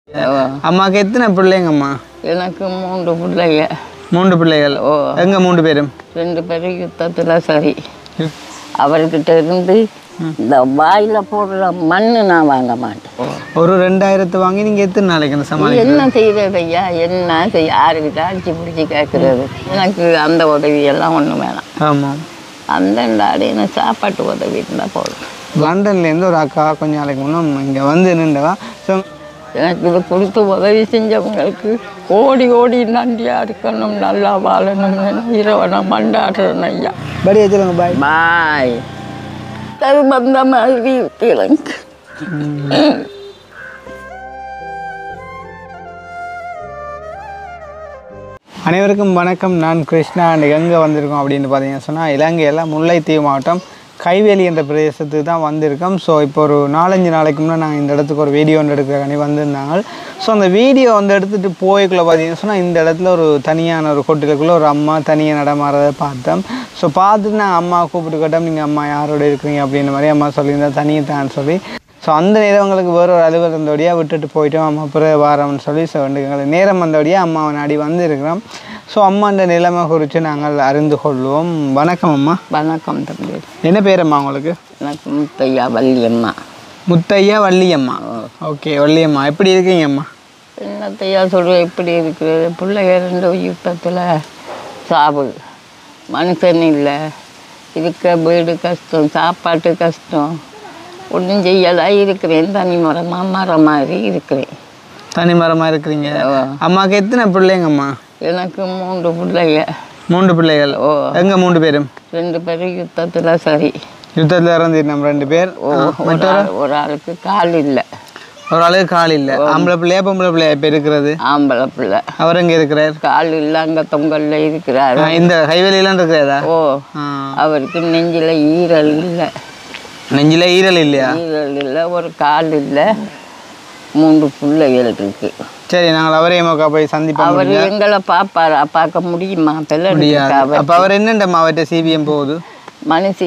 அம்மாவுக்கு எத்தனை பிள்ளைங்கம்மா எனக்கு மூன்று பிள்ளைங்க மூன்று பிள்ளைகள் ஓ எங்க மூன்று பேரும் ரெண்டு பேரும் யுத்தத்தில் சரி அவர்கிட்ட இருந்து இந்த வாயில போடுற மண்ணு நான் வாங்க மாட்டேன் ஒரு ரெண்டாயிரத்து வாங்கி நீங்க எத்தனை நாளைக்கு அந்த சமாளி என்ன செய்யறது ஐயா என்ன செய்ய யாருக்கிட்ட அடிச்சு பிடிச்சி கேட்கறது எனக்கு அந்த உதவி எல்லாம் ஒன்றும் வேணாம் ஆமாம் அந்த அடையின சாப்பாட்டு உதவி இருந்தால் போதும் லண்டன்லேருந்து ஒரு அக்கா கொஞ்ச நாளைக்கு முன்னே இங்கே வந்து நின்றவா ஸோ எனக்கு இது கொடுத்து உதவி செஞ்சவங்களுக்கு ஓடி ஓடி நன்றியா இருக்கணும் நல்லா வாழணும் இரவனை மண்டாடுறேன் ஐயா படி சொல்லுங்க பாய் பாய் தருமந்த மாதிரி இருக்கு எனக்கு அனைவருக்கும் வணக்கம் நான் கிருஷ்ணா அன்றைக்கி எங்கே வந்திருக்கோம் அப்படின்னு பார்த்தீங்கன்னா சொன்னால் இலங்கையில் முல்லைத்தீவு மாவட்டம் கைவேலி என்ற பிரதேசத்துக்கு தான் வந்திருக்கோம் ஸோ இப்போ ஒரு நாலஞ்சு நாளைக்கு முன்னே நாங்கள் இந்த இடத்துக்கு ஒரு வீடியோ ஒன்று எடுக்கிறக்காண்டி வந்திருந்தாங்க ஸோ அந்த வீடியோ வந்து எடுத்துகிட்டு போய்க்குள்ளே பார்த்தீங்கன்னா சொன்னால் இந்த இடத்துல ஒரு தனியான ஒரு கொட்டிலுக்குள்ளே ஒரு அம்மா தனியாக நடமாறதை பார்த்தோம் ஸோ பார்த்துட்டு நான் அம்மா கூப்பிட்டு கேட்டோம் நீங்கள் அம்மா யாரோட இருக்கிறீங்க அப்படின்ற மாதிரி அம்மா சொல்லியிருந்தா தனியாக தான் சொல்லி ஸோ அந்த நேரம் எங்களுக்கு வேற ஒரு அலுவலர் இருந்தபடியாக விட்டுட்டு போயிட்டோம் அம்மா பிறகு வாரம்னு சொல்லி ஸோ வந்து எங்களுக்கு நேரம் வந்தபடியாக அம்மாவை நாடி வந்திருக்கிறோம் ஸோ அம்மாண்ட நிலைமை குறித்து நாங்கள் அறிந்து கொள்வோம் வணக்கம் அம்மா வணக்கம் தம்பி என்ன பேரம்மா உங்களுக்கு எனக்கு முத்தையா வள்ளியம்மா முத்தையா வள்ளியம்மா ஓகே வள்ளியம்மா எப்படி இருக்கீங்க அம்மா என்னத்தையா சொல்ற எப்படி இருக்கிறது பிள்ளைங்க ரெண்டு யுத்தத்தில் சாவு மனுஷன் இல்லை இருக்க வீடு கஷ்டம் சாப்பாட்டு கஷ்டம் ஒன்றும் செய்யலாம் இருக்கிறேன் தனி மரமாக மரம் மாதிரி இருக்கிறேன் தனி மரமாக இருக்கிறீங்க அம்மாவுக்கு எத்தனை பிள்ளைங்கம்மா எனக்கு மூன்று பிள்ளைங்க மூன்று பிள்ளைகள் ஓ எங்க மூன்று பேரும் ரெண்டு பேரும் யுத்தத்தில் சரி யுத்தத்தில் இறந்து நம்ம ரெண்டு பேர் ஓ ஒரு ஆள் ஒரு ஆளுக்கு கால் இல்லை ஒரு ஆளுக்கு கால் இல்லை ஆம்பளை பிள்ளையா பொம்பளை பிள்ளையா இப்போ இருக்கிறது ஆம்பளை பிள்ளை அவர் எங்கே இருக்கிறார் கால் இல்லை அங்கே தொங்கல்ல இருக்கிறாரு ஆ, இந்த கைவேலியெல்லாம் இருக்கிறதா ஓ ஆ. அவருக்கு நெஞ்சில் ஈரல் இல்லை நெஞ்சில ஈரல் இல்லையா ஈரல் இல்லை ஒரு கால் இல்லை மூன்று பிள்ளைகள் இருக்கு சரி நாங்கள் அவரே மக்கா போய் சந்திப்போம் அவர் எங்களை பார்ப்பாரா பார்க்க முடியுமா பிள்ளை முடியாது அப்போ அவர் என்னண்டம்மா அவர்கிட்ட சிபிஎம் போகுது மனுஷி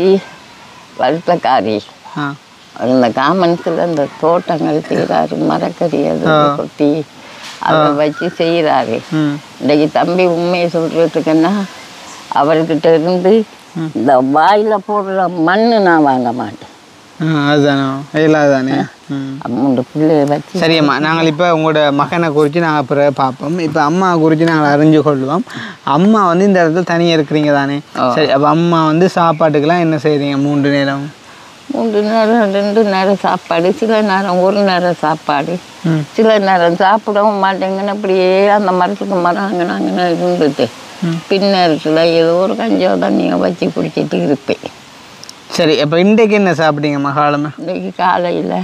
வருத்தக்காரி ஆ அந்த காமன்ஸில் இந்த தோட்டங்கள் செய்கிறாரு மரக்கறி அது கொட்டி அதை வச்சு செய்கிறாரு ம் இன்னைக்கு தம்பி உண்மையை சொல்கிறதுக்குன்னா அவர்கிட்ட இருந்து இந்த வாயில் போடுற மண்ணு நான் வாங்க மாட்டேன் ஆ அதுதானே இல்லாதானே ம் மூன்று பிள்ளைய வச்சு சரியம்மா நாங்கள் இப்போ உங்களோட மகனை குறித்து நாங்கள் பிறகு பார்ப்போம் இப்போ அம்மா குறித்து நாங்கள் அறிஞ்சு கொள்வோம் அம்மா வந்து இந்த இடத்துல தனியாக இருக்கிறீங்க தானே சரி அப்போ அம்மா வந்து சாப்பாட்டுக்கெல்லாம் என்ன செய்கிறீங்க மூன்று நேரம் மூன்று நேரம் ரெண்டு நேரம் சாப்பாடு சில நேரம் ஒரு நேரம் சாப்பாடு ம். சில நேரம் சாப்பிடவும் மாட்டேங்கன்னு அப்படியே அந்த மரத்துக்கு மரம் அங்கே அங்கே இருந்துட்டு பின்னரத்தில் ஏதோ ஒரு கஞ்சோ தண்ணியை வச்சு குடிச்சிட்டு இருப்பேன் சரி அப்போ இன்றைக்கு என்ன சாப்பிட்டீங்கம்மா காலமே இன்னைக்கு காலையில்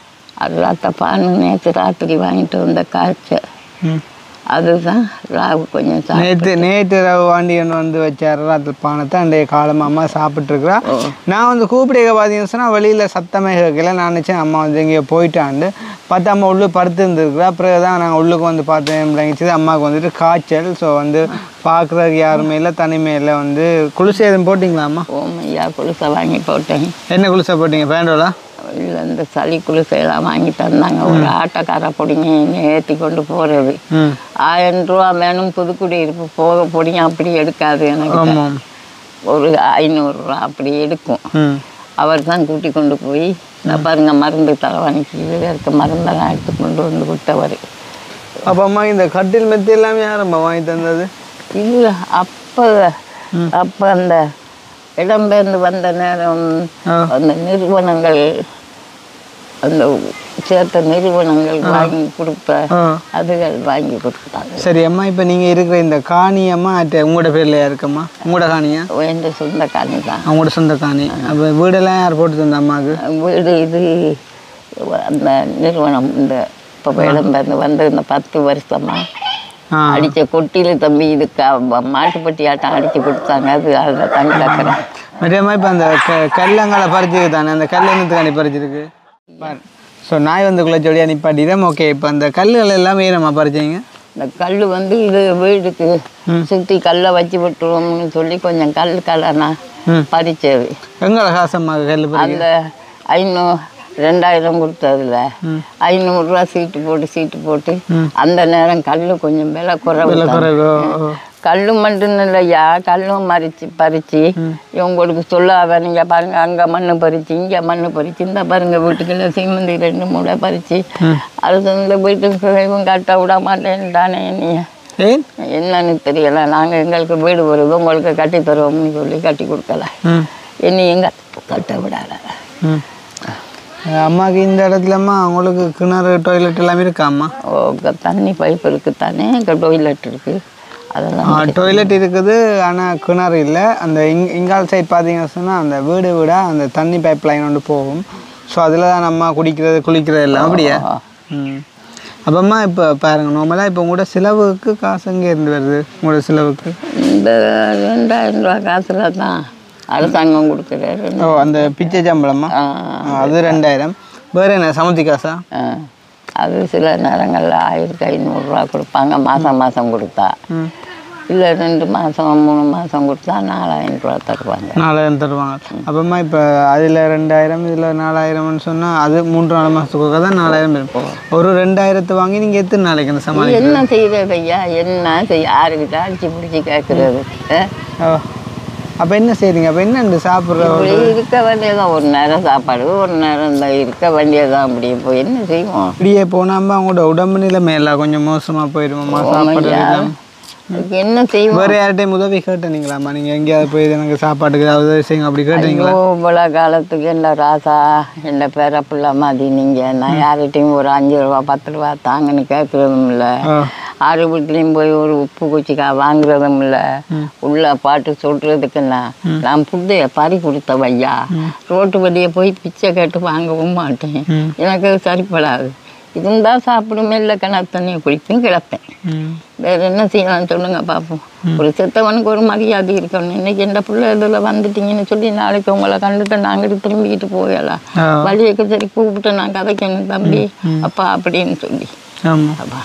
அது ரத்தப்பான்னு நேற்று ராத்திரி வாங்கிட்டு வந்த காய்ச்சல் ம் அதுதான் ராகு கொஞ்சம் சா நேற்று நேற்று ரவு வாண்டியன் வந்து வச்சார் அது பானத்தை அன்றைய காலம் அம்மா சாப்பிட்ருக்குறா நான் வந்து கூப்பிடுக பார்த்தீங்கன்னு சொன்னால் வெளியில் சத்தமே கேட்கல நான் நினச்சேன் அம்மா வந்து எங்கேயோ போயிட்டாண்டு பார்த்தா அம்மா உள்ளே படுத்து இருந்துருக்குறா அப்புறம் தான் நாங்கள் உள்ளுக்கு வந்து பார்த்தேன் விளங்கிச்சது அம்மாவுக்கு வந்துட்டு காய்ச்சல் ஸோ வந்து பார்க்குறதுக்கு யாருமே இல்லை தனிமையில் வந்து குளிசை எதுவும் போட்டிங்களா அம்மா ஓமையா குளிசை வாங்கி போட்டேன் என்ன குளிசை போட்டீங்க பேண்டோலா இல்லை இந்த சளி குளிசையெல்லாம் வாங்கி தந்தாங்க ஒரு ஆட்டோக்கார பொடிங்க என்னை ஏற்றி கொண்டு போகிறது ம் ஆயிரம் ரூபா வேணும் புதுக்குடியிருப்பு போக பொடிங்க அப்படி எடுக்காது எனக்கு ஆமாம் ஒரு ஐநூறுரூவா அப்படி எடுக்கும் ம் அவர் தான் கூட்டி கொண்டு போய் நான் பாருங்க மருந்து தலைவாணிக்கு இதில் இருக்க மருந்தெல்லாம் எடுத்து கொண்டு வந்து கொடுத்தவர் அப்போ அம்மா இந்த கட்டில் மெத்து எல்லாமே யாரம்மா வாங்கி தந்தது இல்லை அப்போ அப்போ அந்த இடம்பெயர்ந்து வந்த நேரம் ஆ. அந்த நிறுவனங்கள் அந்த சேர்த்த நிறுவனங்கள் வாங்கி கொடுப்ப ஆ அதுகள் வாங்கி கொடுத்தாங்க சரி அம்மா இப்போ நீங்கள் இருக்கிற இந்த காணி அம்மா அட்ட உங்களோட பேர்லையா இருக்கம்மா உங்களோட காணியா வேண்ட சொந்தக்காரங்க தான் அவங்களோட சொந்த காணி அப்போ வீடெல்லாம் யார் போட்டு தந்த அம்மாவுக்கு வீடு இது அந்த நிறுவனம் இந்த இப்போ இடம்பெயர்ந்து வந்து இந்த பத்து வருஷமா ஆ அடித்த கொட்டில தம்பி இது க மாட்டுப்பட்டி ஆட்டம் அடித்து கொடுத்தாங்க அது அதில் தங்க கக்கிறேன் மற்றமா இப்போ அந்த க கல்லங்களை பறிச்சிருக்கு தானே அந்த கல் என்னத்துக்காண்டி பறிச்சிருக்கு ஸோ நாய் வந்து குளச்சோடியாக நிப்பாட்டிதான் ஓகே இப்போ அந்த கல்லுகள் எல்லாம் ஏனம்மா பறிச்சீங்க இந்த கல் வந்து இது வீடுக்கு சுற்றி கல்லை வச்சு விட்டுருவோம்னு சொல்லி கொஞ்சம் கல் கலனா ம் பறிச்சது எங்களை காசம்மா கல் பறி அந்த ஐநூ ரெண்டாயிரம் கொடுத்ததுல ஐநூறுரூவா சீட்டு போட்டு சீட்டு போட்டு அந்த நேரம் கல் கொஞ்சம் விலை குறைவு தான். குறைவு ஓ. கல்லு மட்டும் இல்லையா கல்லும் மறிச்சு பறிச்சு இவங்களுக்கு சொல்லாத நீங்க பாருங்க அங்க மண்ணு பறிச்சு இங்க மண்ணு பறிச்சு இந்த பாருங்க வீட்டுக்குள்ள சீமந்தி ரெண்டு மூடை பறிச்சு அது இந்த வீட்டுக்கு இவன் கட்ட விட மாட்டேன்ட்டானே நீ ஏன் என்னன்னு தெரியல நாங்க எங்களுக்கு வீடு வருது உங்களுக்கு கட்டி தருவோம்னு சொல்லி கட்டி கொடுக்கல ம் இனி எங்க கட்ட விடாத ம் அம்மாவுக்கு இந்த இடத்துலம்மா உங்களுக்கு கிணறு டாய்லெட் எல்லாமே இருக்காம்மா ஓ இங்க தண்ணி பைப் இருக்கு தானே இங்கே டொய்லெட் இருக்கு அதெல்லாம் டாய்லெட் இருக்குது ஆனால் கிணறு இல்லை அந்த இங் இங்கால் சைட் பார்த்தீங்கன்னு சொன்னால் அந்த வீடு வீடாக அந்த தண்ணி பைப் லைன் ஒன்று போகும் ஸோ அதில் தான் நம்ம குடிக்கிறது குளிக்கிறது எல்லாம் அப்படியா ம் அப்பம்மா இப்போ பாருங்க நார்மலாக இப்போ உங்களோட செலவுக்கு காசு எங்கே இருந்து வருது உங்களோட செலவுக்கு இந்த ரெண்டாயிரம் ரூபா காசுல தான் அரசாங்கம் கொடுக்குறாரு ஓ அந்த பிச்சை சம்பளம்மா ஆ, ஆ, அது ரெண்டாயிரம் வேறு என்ன சமுத்தி காசா ஆ. அது சில நேரங்களில் ஆயிரத்தி ஐநூறுரூவா கொடுப்பாங்க மாதம் மாதம் கொடுத்தா ம் இல்லை ரெண்டு மாதம் மூணு மாதம் கொடுத்தா நாலாயிரம் ரூபா தருவாங்க நாலாயிரம் தருவாங்க அப்பமா இப்போ அதில் ரெண்டாயிரம் இதில் நாலாயிரம்னு சொன்னால் அது மூன்று நாலு மாதத்துக்கு தான் நாலாயிரம் இருக்கும் ஒரு ரெண்டாயிரத்தை வாங்கி நீங்கள் எத்தனை நாளைக்கு அந்த சமாளி என்ன செய்யறது ஐயா என்ன செய்ய யாருக்கிட்ட அடிச்சு பிடிச்சி கேட்குறது ஓ அப்போ என்ன செய்றீங்க அப்போ என்ன இந்த சாப்பிட்ற இப்படி இருக்க வேண்டியதான் ஒரு நேரம் சாப்பாடு ஒரு நேரம் இந்த இருக்க வேண்டியதான் அப்படி இப்போ என்ன செய்வோம் இப்படியே போனாமல் அவங்களோட உடம்பு நிலைமை எல்லாம் கொஞ்சம் மோசமாக போயிடுவோம்மா சாப்பாடு ஐயா, அதுக்கு என்ன செய்வோம் வேறு யார்கிட்டையும் உதவி கேட்டீங்களாம்மா நீங்கள் எங்கேயாவது போய் எனக்கு சாப்பாட்டுக்கு ஏதாவது உதவி செய்யுங்க அப்படி கேட்டீங்களா ஐயோ இவ்வளோ காலத்துக்கு என்ன ராசா என்ன பேர பிள்ளை மாதிரி நீங்கள் நான் யார்கிட்டையும் ஒரு அஞ்சு ரூபா பத்து ரூபா தாங்கன்னு கேட்குறதும் இல்லை ஆ ஆறு வீட்லேயும் போய் ஒரு உப்பு குச்சிக்கா வாங்குறதும் இல்லை உள்ள பாட்டு சொல்கிறதுக்குன்னா நான் புண்டைய பறி கொடுத்த வையா ரோட்டு வழியே போய் பிச்சை கேட்டு வாங்கவும் மாட்டேன் எனக்கு அது சரிப்படாது இருந்தால் சாப்பிடும் இல்லை கிணறு தண்ணியை குடிப்பேன் கிடப்பேன் ம் வேற என்ன செய்யலாம் சொல்லுங்க பார்ப்போம் ஒரு செத்தவனுக்கு ஒரு மரியாதை இருக்கணும் இன்னைக்கு எந்த பிள்ளை இதில் வந்துட்டீங்கன்னு சொல்லி நாளைக்கு உங்களை கண்டுட்டு நாங்கள் திரும்பிக்கிட்டு போகலாம் ஆ வழியக்கு சரி கூப்பிட்டு நான் கதைக்கணும் தம்பி அப்பா அப்படின்னு சொல்லி ஆமாம் அப்பா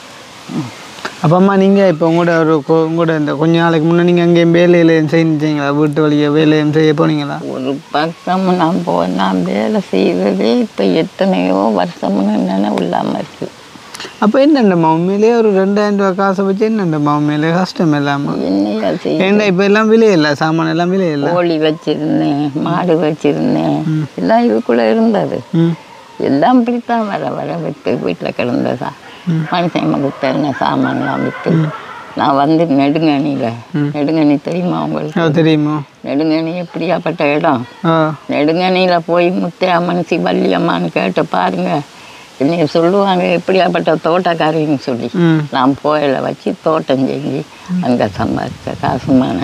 அப்போ அம்மா நீங்கள் இப்போ உங்களோட ஒரு கொ- உங்களோட இந்த கொஞ்ச நாளைக்கு முன்னே நீங்கள் அங்கேயும் வேலையில் செஞ்சீங்களா வீட்டு வழியை வேலையும் செய்ய போனீங்களா ஒரு பக்கம் நான் போ நான் வேலை செய்கிறதே இப்போ எத்தனையோ வருஷம்னு நினைவு இல்லாமல் இருக்கு அப்போ என்னண்டம்மா உண்மையிலேயே ஒரு ரெண்டாயிரம் ரூபா காசை வச்சு என்னண்டம்மா உண்மையிலே கஷ்டம் இல்லாமல் என்னையா செய்ய ஏன்டா இப்போ எல்லாம் விலையில்லை சாமான் எல்லாம் விலையில்லை கோழி வச்சிருந்தேன் மாடு வச்சிருந்தேன் எல்லாம் இதுக்குள்ளே இருந்தது ம் எல்லாம் இப்படித்தான் வர வர விட்டு வீட்டில் கிடந்ததா மனுஷன் கொடுத்தேன் சாமான்லாம் விட்டு நான் வந்து நெடுங்கணியில் நெடுங்கணி தெரியுமா உங்களுக்கு அது தெரியுமா நெடுங்கணி எப்படியாப்பட்ட இடம் ஆ நெடுங்கணியில் போய் முத்தையம்மன் சிவல்லியம்மான்னு கேட்டு பாருங்க என்னைய சொல்லுவாங்க எப்படியாப்பட்ட தோட்டக்காரின்னு சொல்லி ம் நான் போயில வச்சு தோட்டம் செஞ்சு அங்கே சம்பாதிச்ச காசுமான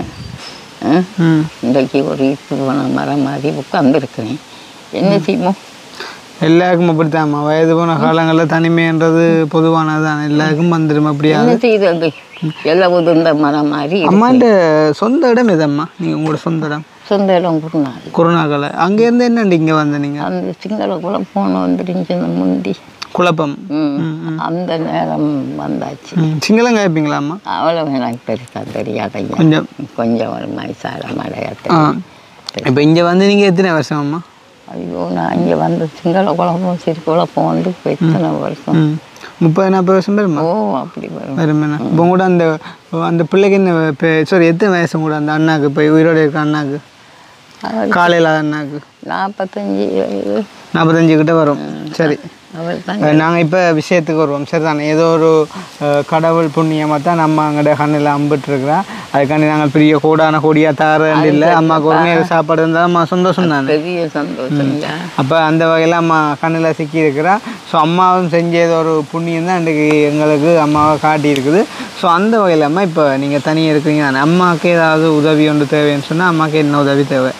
ஆ? ம் இன்றைக்கு ஒரு இட்டு போன மரம் மாதிரி உட்காந்துருக்கிறேன் என்ன செய்வோம் எல்லாருக்கும் அப்படித்தாம்மா வயது போன காலங்களில் தனிமைன்றது பொதுவானது தான் எல்லாருக்கும் வந்துடும் அப்படியா என்ன செய்யறது எல்லாம் உதிர்ந்த மரம் மாதிரி இருக்கு. அம்மாண்ட சொந்த இடம் எதம்மா நீங்கள் உங்களோட சொந்த இடம் சொந்த இடம் குருநாள் கொரோனாக்கால அங்கேருந்து என்னண்டு இங்கே வந்த நீங்கள் அந்த சிங்கள கூட போன வந்துருந்துச்சு அந்த முந்தி குழப்பம் ம். அந்த நேரம் வந்தாச்சு ம் சிங்களம் கேட்பீங்களாம்மா அவ்வளோ எனக்கு பெருசாக தெரியாதையா கொஞ்சம் கொஞ்சம் ஒரு மைசால மழையாத்த ஆ இப்போ இங்கே வந்து நீங்கள் எத்தனை வருஷம் அம்மா ஐயோ நான் இங்கே வந்து சிங்கள குழப்பம் சிறு குழப்பம் வந்து இப்போ எத்தனை வருஷம் ம் முப்பது நாற்பது வருஷம் பெருமா ஓ அப்படி வரும் வரும் என்ன இப்போ கூட அந்த அந்த பிள்ளைக்கு என்ன சாரி எத்தனை வயசு கூட அந்த அண்ணாக்கு இப்போ உயிரோடு இருக்க அண்ணாக்கு அவர் காலையில் அண்ணாக்கு நாற்பத்தஞ்சு நாற்பத்தஞ்சு கிட்ட வரும் சரி அவர் தான் நாங்கள் இப்போ விஷயத்துக்கு வருவோம் சரி தானே ஏதோ ஒரு அஹ், கடவுள் புண்ணியமாக தான் நம்ம அங்கட கண்ணில் அம்பிட்டுருக்குறோம் அதுக்காண்டி நாங்கள் பெரிய கோடான கோடியாக தாரேன் இல்லை அம்மாவுக்கு ஒரு நேரம் சாப்பாடு இருந்தால் அம்மா சந்தோஷம் தானே பெரிய சந்தோஷம் இல்லை அப்போ அந்த வகையில் அம்மா கண்ணில் சிக்கியிருக்கிறா ஸோ அம்மாவும் செஞ்சது ஒரு புண்ணியம் தான் இன்றைக்கு எங்களுக்கு அம்மாவை காட்டியிருக்குது ஸோ அந்த வகையில் அம்மா இப்போ நீங்கள் தனியாக இருக்கிறீங்க தானே அம்மாவுக்கு ஏதாவது உதவி ஒன்று தேவைன்னு சொன்னால் அம்மாவுக்கு என்ன உதவி தேவை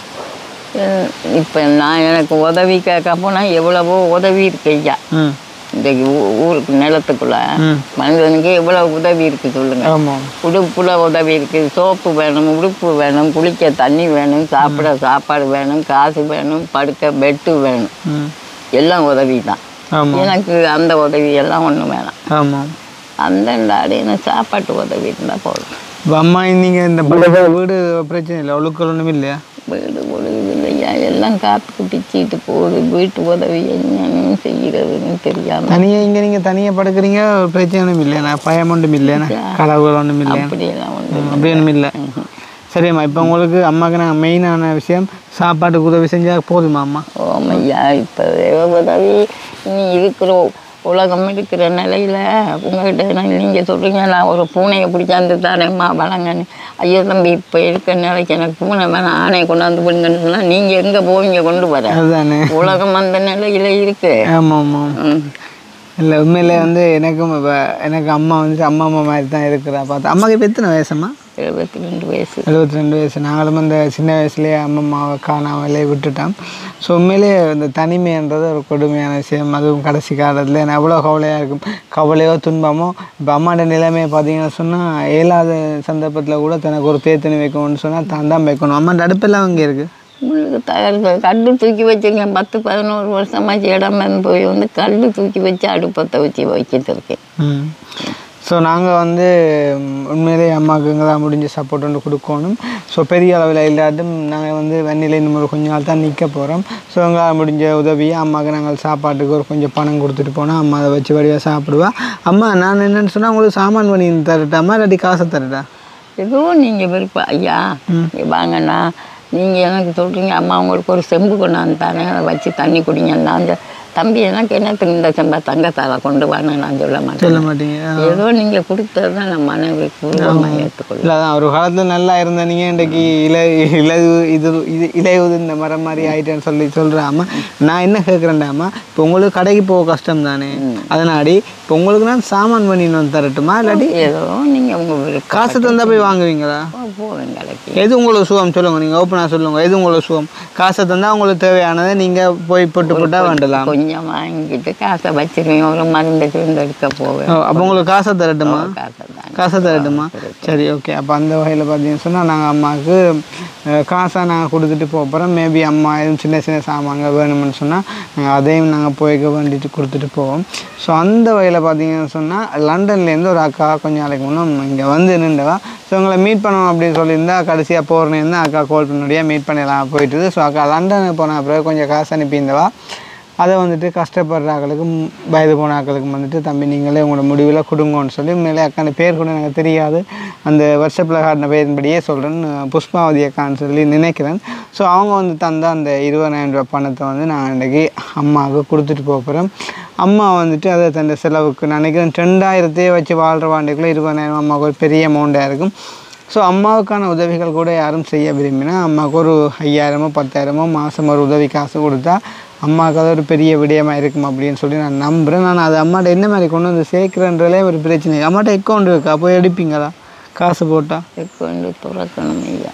இப்போ நான் எனக்கு உதவி கேட்க போனால் எவ்வளவோ உதவி இருக்கு ஐயா ம் இன்றைக்கு ஊ- ஊருக்கு நிலத்துக்குள்ள ம் மனிதனுக்கு எவ்வளவு உதவி இருக்கு சொல்லுங்க ஆமாம் உடுப்புல உதவி இருக்கு சோப்பு வேணும் உடுப்பு வேணும் குளிக்க தண்ணி வேணும் சாப்பிட சாப்பாடு வேணும் காசு வேணும் படுக்க பெட்டு வேணும் ம் எல்லாம் உதவி தான் ஆமாம் எனக்கு அந்த உதவி எல்லாம் ஒன்றும் வேணாம் ஆமாம் அந்த எனக்கு சாப்பாட்டு உதவி இருந்தால் போதும் இப்போ அம்மா நீங்கள் இந்த பழைய வீடு பிரச்சனை இல்லை ஒழுக்கல் ஒன்றும் இல்லையா வீடு ஒழுகுது இல்லையா ஐயா எல்லாம் காத்து பிச்சுட்டு போகுது வீட்டு உதவி என்னன்னு செய்கிறதுன்னு தெரியாம தனியாக இங்கே நீங்கள் தனியாக படுக்கிறீங்க ஒரு பிரச்சனையும் இல்லைண்ணா பயம் ஒன்றும் இல்லைண்ணா கலவுகள் ஒன்றும் இல்லை அப்படியெல்லாம் ஒன்று அப்படி ஒன்றும் இல்லை சரிம்மா இப்போ உங்களுக்கு அம்மாவுக்கு நாங்கள் மெயினான விஷயம் சாப்பாட்டுக்கு உதவி செஞ்சால் போதுமா அம்மா ஓமையா இப்போ உதவி நீ இருக்கிற உலகம் இருக்கிற நிலையில உங்ககிட்ட நான் நீங்கள் சொல்கிறீங்க நான் ஒரு பூனையை பிடிச்சாந்து தரேம்மா வளங்கன்னு ஐயோ தம்பி இப்போ இருக்க நிலைக்கு எனக்கு பூனை வேணாம் ஆணையை கொண்டாந்து பிடிங்கன்னு சொன்னால் நீங்கள் எங்கே போவீங்க கொண்டு வர அதுதானே உலகம் அந்த நிலையில இருக்கு ஆமாம் ஆமாம் ம். இல்லை உண்மையிலே வந்து எனக்கும் இப்போ எனக்கு அம்மா வந்துட்டு அம்மா அம்மா மாதிரி தான் இருக்கிறா பார்த்தா அம்மாவுக்கு இப்போ எத்தனை வயசம்மா எழுபத்தி ரெண்டு வயசு எழுபத்தி ரெண்டு வயசு நாங்களும் இந்த சின்ன வயசுலேயே அம்மா அம்மாவை காணாமலே விட்டுட்டோம் ஸோ உண்மையிலே இந்த தனிமைன்றது ஒரு கொடுமையான விஷயம் அதுவும் கடைசி காலத்தில் எனக்கு எவ்வளோ கவலையாக இருக்கும் கவலையோ துன்பமோ இப்போ அம்மாட்ட நிலைமையை பார்த்தீங்கன்னு சொன்னால் ஏழாவது சந்தர்ப்பத்தில் கூட தனக்கு ஒரு தேத்தனி வைக்கணும்னு சொன்னால் தான் தான் வைக்கணும் அம்மாட்ட அடுப்பெல்லாம் அங்கே இருக்குது உங்களுக்கு தயார் கல் தூக்கி வச்சிருக்கேன் பத்து பதினோரு வருஷமாச்சு இடம் போய் வந்து கல் தூக்கி வச்சு அடுப்பத்தை வச்சு வச்சுட்டு இருக்கேன் ம் ஸோ நாங்கள் வந்து ம், உண்மையிலேயே அம்மாவுக்கு எங்களால் முடிஞ்ச சப்போர்ட் ஒன்று கொடுக்கணும் ஸோ பெரிய அளவில் இல்லாட்டும் நாங்கள் வந்து வெண்ணிலை இன்னும் ஒரு கொஞ்ச நாள் தான் நிற்க போகிறோம் ஸோ எங்களால் முடிஞ்ச உதவியை அம்மாவுக்கு நாங்கள் சாப்பாட்டுக்கு ஒரு கொஞ்சம் பணம் கொடுத்துட்டு போனால் அம்மா அதை வச்சு வடிவாக சாப்பிடுவா அம்மா நான் என்னென்னு சொன்னால் உங்களுக்கு சாமான் பண்ணி தரட்டாமா இல்லாட்டி காசை தரட்டா ஏதோ நீங்கள் விருப்பம் ஐயா இங்க வாங்கண்ணா நீங்கள் எனக்கு சொல்கிறீங்க அம்மா உங்களுக்கு ஒரு செம்பு கொண்டாந்து தானே அதை வச்சு தண்ணி குடிங்கன்னா அந்த தம்பி எனக்கு என்ன இந்த செம்பை தங்கத்தால கொண்டு வாங்க நான் சொல்ல மாட்டேன் சொல்ல மாட்டீங்க ஏதோ நீங்கள் கொடுத்தது தான் நான் மனைவி பூர்வமாக ஏற்றுக்கொள்ளும் இல்லை அதான் ஒரு காலத்தில் நல்லா இருந்த நீங்கள் இன்றைக்கு இலை இலகு இது இது இலையுது இந்த மரம் மாதிரி ஆயிட்டேன்னு சொல்லி சொல்கிறாம நான் என்ன கேட்குறேன்டாமா இப்போ உங்களுக்கு கடைக்கு போக கஷ்டம் தானே அதனாடி இப்போ உங்களுக்கு நான் சாமான் பண்ணி வந்து தரட்டுமா இல்லாட்டி ஏதோ நீங்கள் உங்கள் விருப்பம் காசு தந்தா போய் வாங்குவீங்களா போவேன் கடைக்கு எது உங்களுக்கு சுகம் சொல்லுங்கள் நீங்கள் ஓப்பனாக சொல்லுங்கள் எது உங்களுக்கு சுகம் காசை தந்தால் உங்களுக்கு தேவையானதை நீங்கள் போய் போட்டு போட்டால் வேண்டலாம் கொஞ்சம் வாங்கிட்டு காசை வச்சிருவேன் ஒரு மருந்து கிருந்து எடுக்க போவேன் அப்போ உங்களுக்கு காசை தரட்டுமா காசை தான் காசை தரட்டுமா சரி ஓகே அப்போ அந்த வகையில் பார்த்தீங்கன்னு சொன்னால் நாங்கள் அம்மாவுக்கு அஹ், காசை நாங்கள் கொடுத்துட்டு போக போகிறோம் மேபி அம்மா எதுவும் சின்ன சின்ன சாமான்ங்க வேணும்னு சொன்னால் நாங்கள் அதையும் நாங்கள் போய்க்க வேண்டிட்டு கொடுத்துட்டு போவோம் ஸோ அந்த வகையில் பார்த்தீங்கன்னு சொன்னால் லண்டன்லேருந்து ஒரு அக்கா கொஞ்ச நாளைக்கு முன்னே இங்கே வந்து நின்றவா ஸோ உங்களை மீட் பண்ணணும் அப்படின்னு சொல்லியிருந்தா கடைசியாக போகிறேன்னு அக்கா கால் பண்ணியா மீட் பண்ணலாம் போயிட்டுது ஸோ அக்கா லண்டனுக்கு போன பிறகு கொஞ்சம் காசு அனுப்பியிருந்தவா அதை வந்துட்டு கஷ்டப்படுற ஆக்களுக்கும் வயது போன ஆக்களுக்கும் வந்துட்டு தம்பி நீங்களே உங்களோட முடிவில் கொடுங்கன்னு சொல்லி உண்மையிலே அக்கான பேர் கூட எனக்கு தெரியாது அந்த வருஷப்பில் காட்டின பேரின்படியே சொல்கிறேன் புஷ்பாவதி அக்கான்னு சொல்லி நினைக்கிறேன் ஸோ அவங்க வந்து தந்த அந்த இருபதாயிரம் ரூபாய் பணத்தை வந்து நான் இன்றைக்கி அம்மாவுக்கு கொடுத்துட்டு போக போகிறேன் அம்மா வந்துட்டு அதை தன் செலவுக்கு நான் நினைக்கிறேன் ரெண்டாயிரத்தையே வச்சு வாழ்கிற வாண்டிக்குள்ளே இருபதாயிரம் அம்மாவுக்கு ஒரு பெரிய அமௌண்ட்டாக இருக்கும் ஸோ அம்மாவுக்கான உதவிகள் கூட யாரும் செய்ய விரும்பினா அம்மாவுக்கு ஒரு ஐயாயிரமோ பத்தாயிரமோ மாதம் ஒரு உதவி காசு கொடுத்தா அம்மாவுக்கு அது ஒரு பெரிய விடயமா இருக்கும் அப்படின்னு சொல்லி நான் நம்புகிறேன் நான் அது அம்மாட்ட என்ன மாதிரி கொண்டு வந்து சேர்க்குறேன்றதே ஒரு பிரச்சனை அம்மாட்ட அக்கௌண்ட் இருக்கா போய் எடுப்பீங்களா காசு போட்டால் கொண்டு துறக்கணும் ஐயா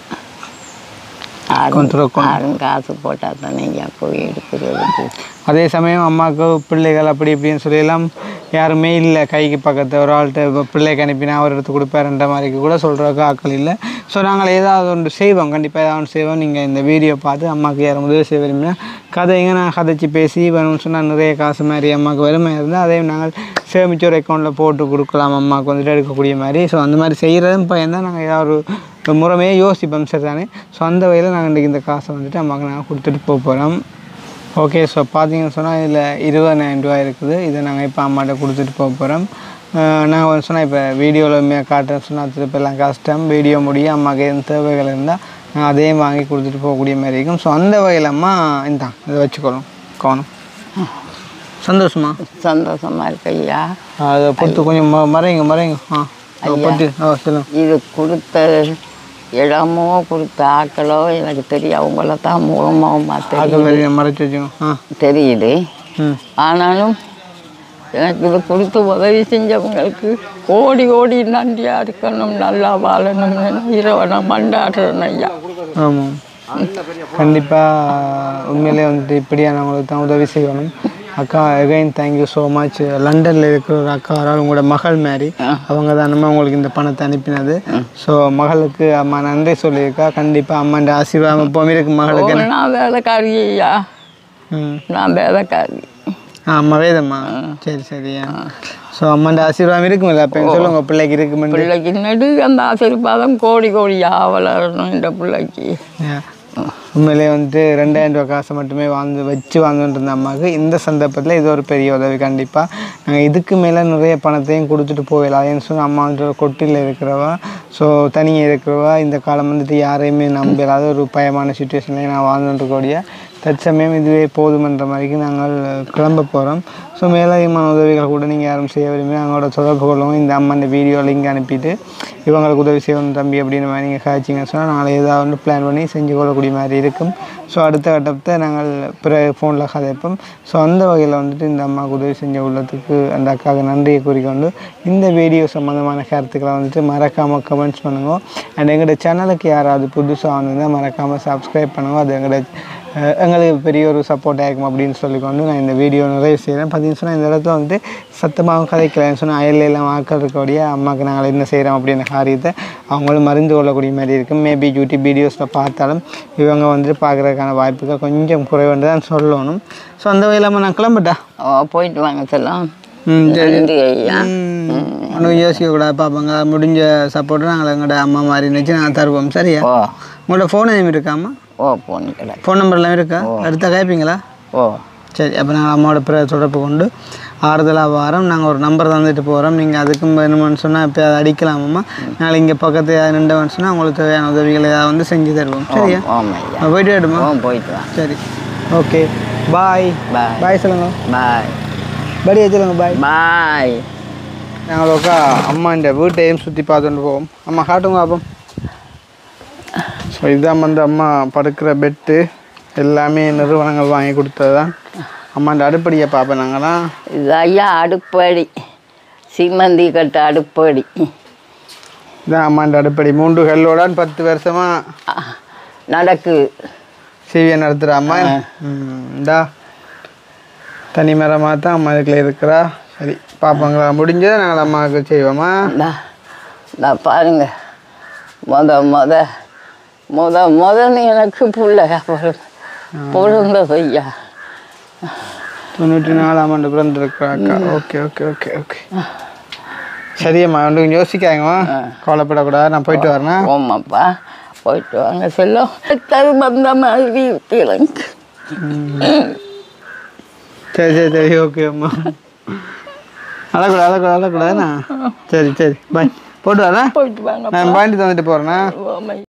கொஞ்சம் யாரும் துறக்கணும். யாரும் காசு போட்டால் தானே ஐயா போய் எடுக்கிறதுக்கு அதே சமயம் அம்மாவுக்கு பிள்ளைகள் அப்படி இப்படின்னு சொல்லியெல்லாம் யாருமே இல்லை கைக்கு பக்கத்து ஒரு ஆள்கிட்ட இப்போ பிள்ளைக்கு அனுப்பினா அவர் எடுத்து கொடுப்பாருன்ற மாதிரி கூட சொல்கிறக்கு ஆட்கள் இல்லை ஸோ நாங்கள் ஏதாவது ஒன்று செய்வோம் கண்டிப்பாக ஏதாவது ஒன்று செய்வோம் நீங்கள் இந்த வீடியோ பார்த்து அம்மாவுக்கு யாரும் உதவி செய்ய விரும்பினா கதைங்க நான் கதைச்சி பேசி வேணும்னு சொன்னால் நிறைய காசு மாதிரி அம்மாவுக்கு வறுமை இருந்தால் அதையும் நாங்கள் சேமிச்சு ஒரு அக்கௌண்ட்டில் போட்டு கொடுக்கலாம் அம்மாவுக்கு வந்துட்டு எடுக்கக்கூடிய மாதிரி ஸோ அந்த மாதிரி செய்கிறதும் பயன்தான் நாங்கள் ஏதாவது ஒரு ஒரு முறைமையே யோசிப்போம் சரி தானே ஸோ அந்த வகையில் நாங்கள் இன்றைக்கி இந்த காசை வந்துட்டு அம்மாவுக்கு நாங்கள் கொடுத்துட்டு போக போகிறோம் ஓகே ஸோ பார்த்தீங்கன்னு சொன்னால் இதில் இருபதாயிரம் ரூபாய் இருக்குது இதை நாங்கள் இப்போ அம்மாட்ட கொடுத்துட்டு போக போகிறோம் நான் வந்து சொன்னால் இப்போ வீடியோவில் காட்டுறேன் சொன்னால் திருப்பி எல்லாம் கஷ்டம் வீடியோ முடிய அம்மாவுக்கு எதுவும் தேவைகள் இருந்தால் நான் அதையும் வாங்கி கொடுத்துட்டு போகக்கூடிய மாதிரி இருக்கும் ஸோ அந்த வகையில் அம்மா இந்தா இதை வச்சுக்கணும் கவனம் சந்தோஷமா சந்தோஷமா இருக்கு ஐயா அதை பொறுத்து கொஞ்சம் ம மறைங்க மறைங்க ஆ பொட்டு ஆ சொல்லுங்க இது கொடுத்த இடமோ கொடுத்த ஆக்களோ எனக்கு தெரியும் அவங்கள தான் முகமாக தெரியும் ஆக்கள் வரையை மறைச்சி வச்சுக்கணும் ஆ தெரியுது ம் ஆனாலும் எனக்கு இது கொடுத்து உதவி செஞ்சவங்களுக்கு கோடி கோடி நன்றியாக இருக்கணும் நல்லா வாழணும்னு இரவை நான் மண்டாடுறேன் ஐயா ஆமாம் கண்டிப்பாக உண்மையிலே வந்துட்டு இப்படியானவங்களுக்கு தான் உதவி செய்யணும் அக்கா அகைன் தேங்க்யூ ஸோ மச் லண்டனில் இருக்கிற ஒரு அக்கா வரால் உங்களோட மகள் மாதிரி அவங்க தான் நம்ம உங்களுக்கு இந்த பணத்தை அனுப்பினது ஸோ மகளுக்கு அம்மா நன்றி சொல்லியிருக்கா கண்டிப்பாக அம்மாண்ட ஆசீர்வாதம் எப்போவுமே இருக்கு மகளுக்கு ஓ, நான் வேலைக்காரி ஐயா ம் நான் வேலைக்காரி ஆ அம்மா வேதம்மா சரி சரியா ஸோ அம்மாண்ட ஆசீர்வாதம் இருக்குமில்ல அப்போ சொல்லுங்க பிள்ளைக்கு இருக்குமெண்டு பிள்ளைக்கு நடு அந்த ஆசீர்வாதம் கோடி கோடியா வளரணும் இந்த பிள்ளைக்கு Yeah. உண்மையிலேயே வந்துட்டு ரெண்டாயிரம் ரூபா காசை மட்டுமே வாழ்ந்து வச்சு வாழ்ந்துட்டு இருந்த அம்மாவுக்கு இந்த சந்தர்ப்பத்தில் இது ஒரு பெரிய உதவி கண்டிப்பாக நாங்கள் இதுக்கு மேலே நிறைய பணத்தையும் கொடுத்துட்டு போயிடலாம் ஏன்னு சொன்னால் அம்மா வந்துட்டு ஒரு கொட்டியில் இருக்கிறவா ஸோ தனியாக இருக்கிறவா இந்த காலம் வந்துட்டு யாரையுமே நம்பலாத ஒரு பயமான சுச்சுவேஷன்லேயே நான் வாழ்ந்துட்டு இருக்கக்கூடிய தற்சமயம் இதுவே போதுமன்ற மாதிரிக்கு நாங்கள் கிளம்ப போகிறோம் ஸோ மேலதிகமான உதவிகள் கூட நீங்கள் யாரும் செய்ய விரும்பி அவங்களோட தொடர்பு கொள்ளவும் இந்த அம்மா இந்த வீடியோ லிங்க் அனுப்பிட்டு இவங்களுக்கு உதவி செய்யணும் தம்பி அப்படின்ற மாதிரி நீங்கள் காய்ச்சிங்கன்னு சொன்னால் நாளை ஏதாவது ஒன்று பிளான் பண்ணி செஞ்சு கொள்ளக்கூடிய மாதிரி இருக்கும் ஸோ அடுத்த கட்டத்தை நாங்கள் பிற ஃபோனில் கதைப்போம் ஸோ அந்த வகையில் வந்துட்டு இந்த அம்மாவுக்கு உதவி செஞ்ச உள்ளத்துக்கு அந்த அக்காவுக்கு நன்றியை கூறிக்கொண்டு இந்த வீடியோ சம்மந்தமான கருத்துக்களை வந்துட்டு மறக்காமல் கமெண்ட்ஸ் பண்ணுங்க அண்ட் எங்களோட சேனலுக்கு யாராவது புதுசாக வந்திருந்தால் மறக்காமல் சப்ஸ்கிரைப் பண்ணுங்க அது எங்களோட அஹ், எங்களுக்கு பெரிய ஒரு சப்போர்ட் ஆகிருக்கும் அப்படின்னு சொல்லிக்கொண்டு நான் இந்த வீடியோ நிறைவு செய்கிறேன் பார்த்தீங்கன்னு சொன்னால் இந்த இடத்துல வந்துட்டு சத்தமாகவும் கதைக்கலன்னு சொன்னால் அயல்ல எல்லாம் ஆட்கள் இருக்கக்கூடிய அம்மாவுக்கு நாங்கள் என்ன செய்கிறோம் அப்படின்ற காரியத்தை அவங்களும் மறந்து கொள்ளக்கூடிய மாதிரி இருக்கும் மேபி யூடியூப் வீடியோஸில் பார்த்தாலும் இவங்க வந்துட்டு பார்க்குறதுக்கான வாய்ப்புகள் கொஞ்சம் குறைவுன்னு தான் சொல்லணும் ஸோ அந்த வகையில் நான் கிளம்பிட்டா ஓ போயிட்டு வாங்க செல்லம் ம் சரி நன்றி ஐயா ஒன்றும் யோசிக்கக்கூடாது பார்ப்பாங்க முடிஞ்ச சப்போர்ட்டை நாங்கள் எங்களோட அம்மா மாதிரி நினச்சி நாங்கள் தருவோம் சரியா ஓ உங்களோட ஃபோன் எதுவும் இருக்காம்மா ஓ போன் கடை ஃபோன் நம்பர்லாம் இருக்கா அடுத்த கேட்பீங்களா ஓ சரி அப்போ நாங்கள் அம்மாவோட பிற தொடர்பு கொண்டு ஆறுதலாக வாரம் நாங்கள் ஒரு நம்பர் தந்துட்டு போகிறோம் நீங்கள் அதுக்கும் வேணுமென்னு சொன்னால் இப்போ அதை அடிக்கலாமாம்மா நாளைக்கு இங்கே பக்கத்து யாராவது நின்றவன் சொன்னால் உங்களுக்கு தேவையான உதவிகளை ஏதாவது வந்து செஞ்சு தருவோம் சரியா ஓம் ஐயா நான் போயிட்டு வரட்டுமா ஓ போயிட்டு வாங்க சரி ஓகே பாய் பாய் பாய் சொல்லுங்க பாய் படியே சொல்லுங்க பாய் பாய் நாங்கள் உக்கா அம்மா இந்த வீட்டையும் சுற்றி பார்த்துட்டு போவோம் அம்மா காட்டுங்க பாப்போம் ஸோ இதுதான் வந்து அம்மா படுக்கிற பெட்டு எல்லாமே நிறுவனங்கள் வாங்கி கொடுத்தது தான் அம்மா இந்த அடுப்படியை பார்ப்பேன் நாங்களாம் இது ஐயா அடுப்படி சீமந்தி கட்ட அடுப்படி இதான் அம்மா இந்த அடுப்படி மூன்று கல்லோடான் பத்து வருஷமாக ஆ, நடக்குது சிவியை நடத்துகிற அம்மா ம், இந்தா தனி மரமாக தான் அம்மா இதுக்குள்ள இருக்கிறா சரி பார்ப்பாங்களா முடிஞ்சதை நாங்கள் அம்மாவுக்கு செய்வோமா இந்தா இந்தா பாருங்க முத முத முத முதன்னு எனக்கு பிள்ளையா பிறந்த பிறந்தது ஐயா தொண்ணூற்றி நாலாம் ஆண்டு பிறந்திருக்கிறா அக்கா ஓகே ஓகே ஓகே ஓகே சரியம்மா ஒன்றும் யோசிக்காங்கம்மா கவலைப்படக்கூடாது நான் போயிட்டு வரேன் ஓமாப்பா போயிட்டு வாங்க செல்லம் தரு வந்த மாதிரி இருக்கு எனக்கு சரி சரி சரி ஓகே அம்மா அழக்கூடாது அழக்கூடாது அழக்கூடாதுண்ணா சரி சரி பாய் போட்டு வரேன் போயிட்டு வாங்க நான் பாயிண்ட் தந்துட்டு போகிறேண்ணா ஓமை